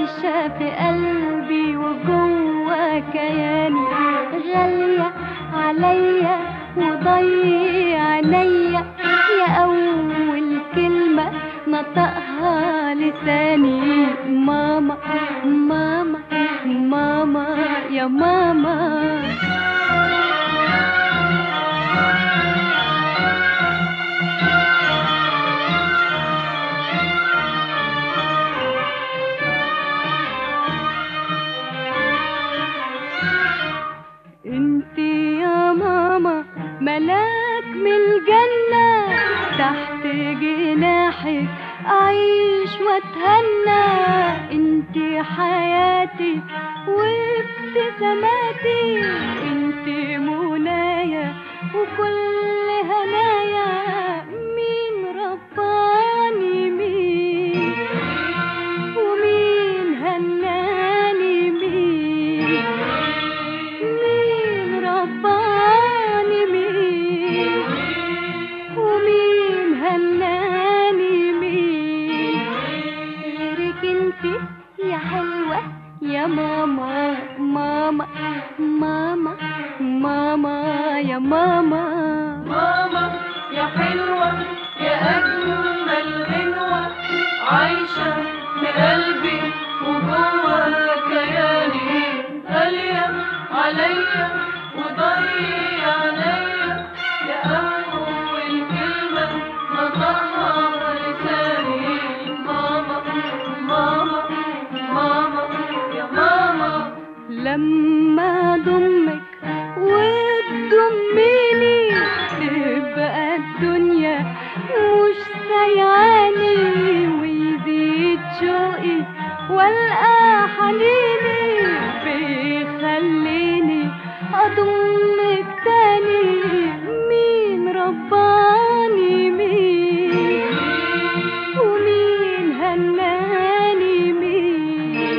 عايشة في قلبي وجوه كياني غالية عليا وضي عينيا يا أول كلمة نطقها لساني ماما ماما ماما يا ماما انت يا ماما ملاك من الجنة تحت جناحك أعيش وأتهنى انت حياتي وابتساماتي انت منايا وكل هنايا مين رباني مين ومين هناني مين مين رباني مين ومين هناني مين غيرك انت يا حلوة يا ماما ماما ماما ماما يا ماما ماما يا حلوة يا أجمل غنوة عايشة في قلبي وجوه كياني غالية عليا وضي عليا يا أول كلمة نطقها لساني ماما ماما ماما يا ماما لما ضمك وتضميني تبقى الدنيا مش سيعاني ويزيد شوقي والقى حنيني بيخليني اضمك تاني مين رباني مين ومين هناني مين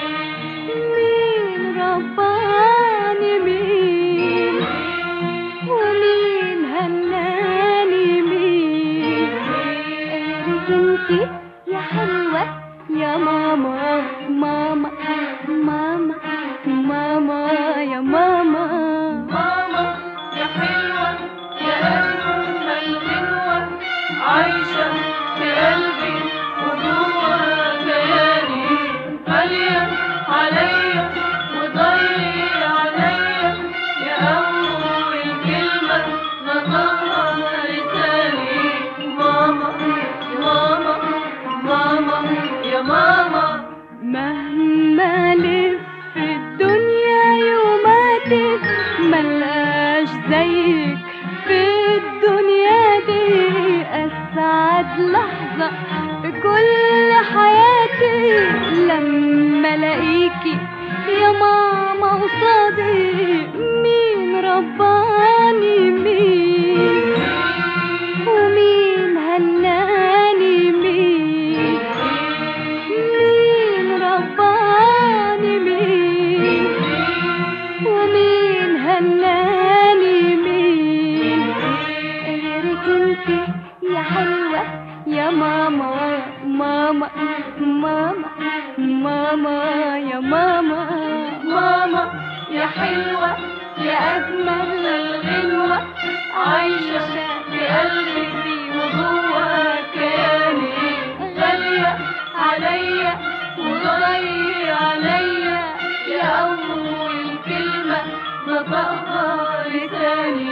مين رباني مين ومين هناني مين غيرك انتي يا حلوة يا ماما ماما ماما ماما يا ماما ماما يا حلوة يا أجمل غنوة عايشة في قلبي وجوه كياني غالية عليا وضي عليا يا أول كلمة نطقها لساني ماما ماما ماما يا ماما مهما لف الدنيا يوماتك ملقاش زيك في الدنيا دي أسعد لحظة في كل حياتي لما الاقيكي يا ماما قصادي مين رباني مين ومين هناني مين مين رباني مين ومين هناني مين غيرك انت يا حلوة يا ماما ماما ماما ماما يا ماما ماما يا حلوة يا أجمل الغنوة عايشة في قلبي وجوه كياني غالية عليا وغالي عليا يا أول كلمة نطقها لساني